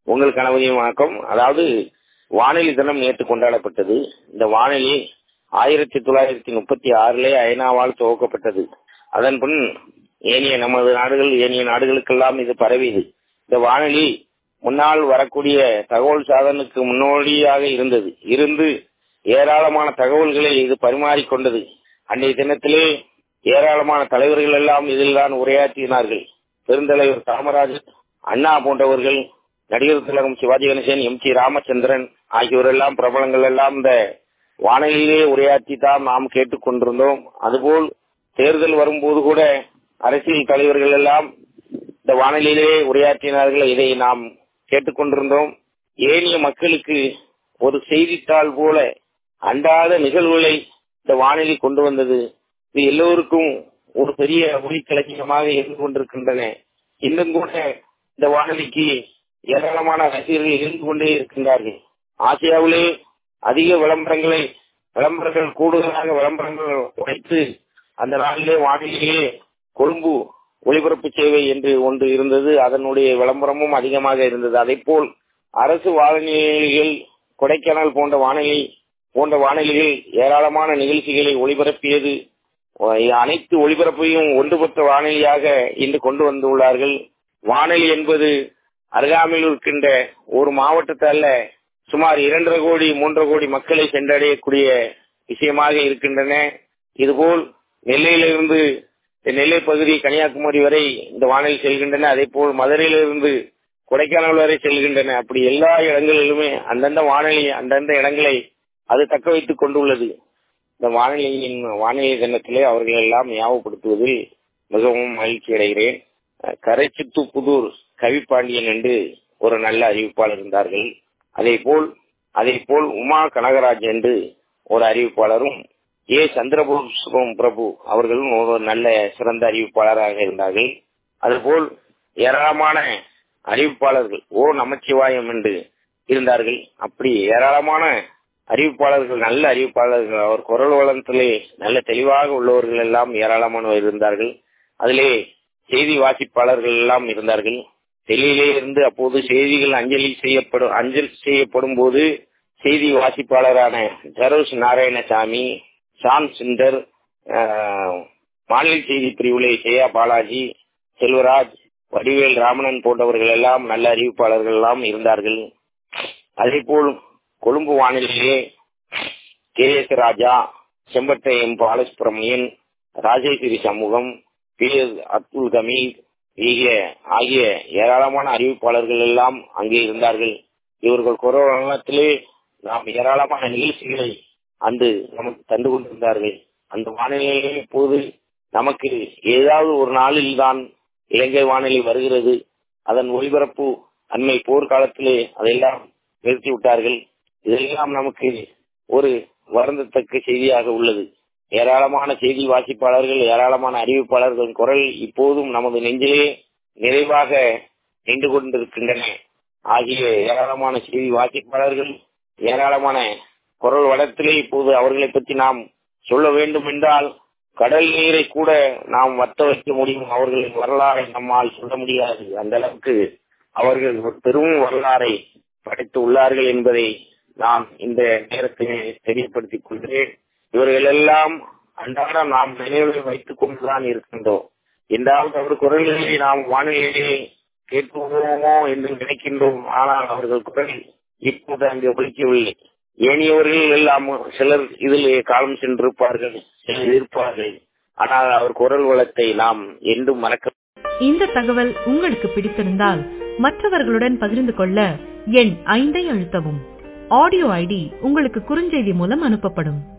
உங்கள் கணவரின் வணக்கம் அதாவது வானொலி தினம் நேற்று கொண்டாடப்பட்டது இந்த வானொலி ஆயிரத்தி தொள்ளாயிரத்தி முப்பத்தி ஆறிலே ஐநாவால் துவக்கப்பட்டது அதன் பின் ஏனைய நமது நாடுகள் ஏனைய நாடுகளுக்கெல்லாம் இது பரவியது இந்த வானொலி முன்னால் வரக்கூடிய தகவல் சாதனுக்கு முன்னோடியாக இருந்தது இருந்து ஏராளமான தகவல்களை இது பரிமாறிக்கொண்டது அன்றைய தினத்திலே ஏராளமான தலைவர்கள் எல்லாம் இதில் தான் உரையாற்றினார்கள் பெருந்தலைவர் காமராஜர் அண்ணா போன்றவர்கள் நடிகர் திலகம் சிவாஜி கணேசன் எம் சி ராமச்சந்திரன் ஆகியோரெல்லாம் பிரபலங்கள் எல்லாம் இந்த வானொலியிலே உரையாற்றி தான் நாம் கேட்டுக்கொண்டிருந்தோம் அதுபோல் தேர்தல் வரும்போது கூட அரசியல் தலைவர்கள் எல்லாம் இந்த வானொலியிலே உரையாற்றினார்கள் இதை நாம் கேட்டுக்கொண்டிருந்தோம் ஏனைய மக்களுக்கு ஒரு செய்தித்தாள் போல அன்றாட நிகழ்வுகளை இந்த வானொலி கொண்டு வந்தது இது எல்லோருக்கும் ஒரு பெரிய ஒளிக்கலக்கியமாக இருந்து கொண்டிருக்கின்றன இன்னும் கூட இந்த வானொலிக்கு ஏராளமான ரசிகர்கள் இருந்து கொண்டே இருக்கின்றார்கள் ஆசியாவிலே அதிக விளம்பரங்களை விளம்பரங்கள் கூடுதலாக விளம்பரங்கள் உடைத்து அந்த நாளிலே வானிலையே கொழும்பு ஒளிபரப்பு சேவை என்று ஒன்று இருந்தது அதனுடைய விளம்பரமும் அதிகமாக இருந்தது அதை போல் அரசு வானொலிகள் கொடைக்கானல் போன்ற வானொலி போன்ற வானொலிகள் ஏராளமான நிகழ்ச்சிகளை ஒளிபரப்பியது அனைத்து ஒளிபரப்பையும் ஒன்றுபட்ட வானொலியாக இன்று கொண்டு வந்துள்ளார்கள் வானொலி என்பது அருகாமையில் இருக்கின்ற ஒரு மாவட்டத்தை அல்ல சுமார் இரண்டரை கோடி மூன்றரை கோடி மக்களை சென்றடையக்கூடிய விஷயமாக இருக்கின்றன இதுபோல் நெல்லையிலிருந்து நெல்லை பகுதி கன்னியாகுமரி வரை இந்த வானொலி செல்கின்றன அதே போல் மதுரையிலிருந்து கொடைக்கானல் வரை செல்கின்றன அப்படி எல்லா இடங்களிலுமே அந்தந்த வானொலி அந்தந்த இடங்களை அது தக்க வைத்துக் கொண்டுள்ளது இந்த வானொலியின் வானொலி தினத்திலே அவர்கள் எல்லாம் ஞாபகப்படுத்துவதில் மிகவும் மகிழ்ச்சி அடைகிறேன் கரைச்சித்து புதூர் கவிப்பாண்டியன் என்று ஒரு நல்ல அறிவிப்பாளர் இருந்தார்கள் அதே போல் அதே போல் உமா கனகராஜ் என்று ஒரு அறிவிப்பாளரும் ஏ சந்திரபூஷம் பிரபு அவர்களும் ஒரு நல்ல சிறந்த அறிவிப்பாளராக இருந்தார்கள் அதுபோல் ஏராளமான அறிவிப்பாளர்கள் ஓ நமச்சிவாயம் என்று இருந்தார்கள் அப்படி ஏராளமான அறிவிப்பாளர்கள் நல்ல அறிவிப்பாளர்கள் அவர் குரல் வளத்திலே நல்ல தெளிவாக உள்ளவர்கள் எல்லாம் ஏராளமானவர் இருந்தார்கள் அதிலே செய்தி வாசிப்பாளர்கள் எல்லாம் இருந்தார்கள் டெல்லியிலே இருந்து அப்போது செய்திகள் அஞ்சலி செய்யப்படும் அஞ்சல் செய்யப்படும் போது செய்தி வாசிப்பாளரான ஜரோஸ் நாராயணசாமி ஷாம் சுந்தர் மாநில செய்தி பிரிவுலே ஜெயா பாலாஜி செல்வராஜ் வடிவேல் ராமணன் போன்றவர்கள் எல்லாம் நல்ல அறிவிப்பாளர்கள் எல்லாம் இருந்தார்கள் அதே போல் கொழும்பு வானிலையிலே கே எஸ் ராஜா செம்பட்டை எம் பாலசுப்ரமணியன் ராஜேஸ்வரி சமூகம் பி எஸ் அப்துல் கமீல் ஆகிய ஆகிய ஏராளமான அறிவிப்பாளர்கள் எல்லாம் அங்கே இருந்தார்கள் இவர்கள் கொரோனாத்திலே நாம் ஏராளமான நிகழ்ச்சிகளை அன்று நமக்கு தந்து கொண்டிருந்தார்கள் அந்த வானிலையிலே இப்போது நமக்கு ஏதாவது ஒரு நாளில் தான் இலங்கை வானிலை வருகிறது அதன் ஒளிபரப்பு அண்மை போர்க்காலத்திலே அதையெல்லாம் நிறுத்தி விட்டார்கள் இதெல்லாம் நமக்கு ஒரு வருந்தத்தக்க செய்தியாக உள்ளது ஏராளமான செய்தி வாசிப்பாளர்கள் ஏராளமான அறிவிப்பாளர்கள் குரல் இப்போதும் நமது நெஞ்சிலே நிறைவாக நின்று கொண்டிருக்கின்றன ஆகிய ஏராளமான செய்தி வாசிப்பாளர்கள் ஏராளமான குரல் வளத்திலே இப்போது அவர்களை பற்றி நாம் சொல்ல வேண்டும் என்றால் கடல் நீரை கூட நாம் வத்த வைக்க முடியும் அவர்களின் வரலாறை நம்மால் சொல்ல முடியாது அந்த அளவுக்கு அவர்கள் ஒரு பெரும் வரலாறை படைத்து உள்ளார்கள் என்பதை நான் இந்த நேரத்தில் தெரியப்படுத்திக் கொள்கிறேன் இவர்கள் எல்லாம் அன்றாடம் நாம் நினைவில் வைத்துக் கொண்டுதான் இருக்கின்றோம் என்றால் அவர் குரல்களை நாம் வானிலையிலே கேட்குவோமோ என்று நினைக்கின்றோம் ஆனால் அவர்கள் குரல் இப்போது அங்கு ஒழிக்கவில்லை ஏனையவர்கள் எல்லாம் சிலர் இதில் காலம் சென்றிருப்பார்கள் சிலர் இருப்பார்கள் ஆனால் அவர் குரல் வளத்தை நாம் என்றும் மறக்க இந்த தகவல் உங்களுக்கு பிடித்திருந்தால் மற்றவர்களுடன் பகிர்ந்து கொள்ள எண் ஐந்தை அழுத்தவும் ஆடியோ ஐடி உங்களுக்கு குறுஞ்செய்தி மூலம் அனுப்பப்படும்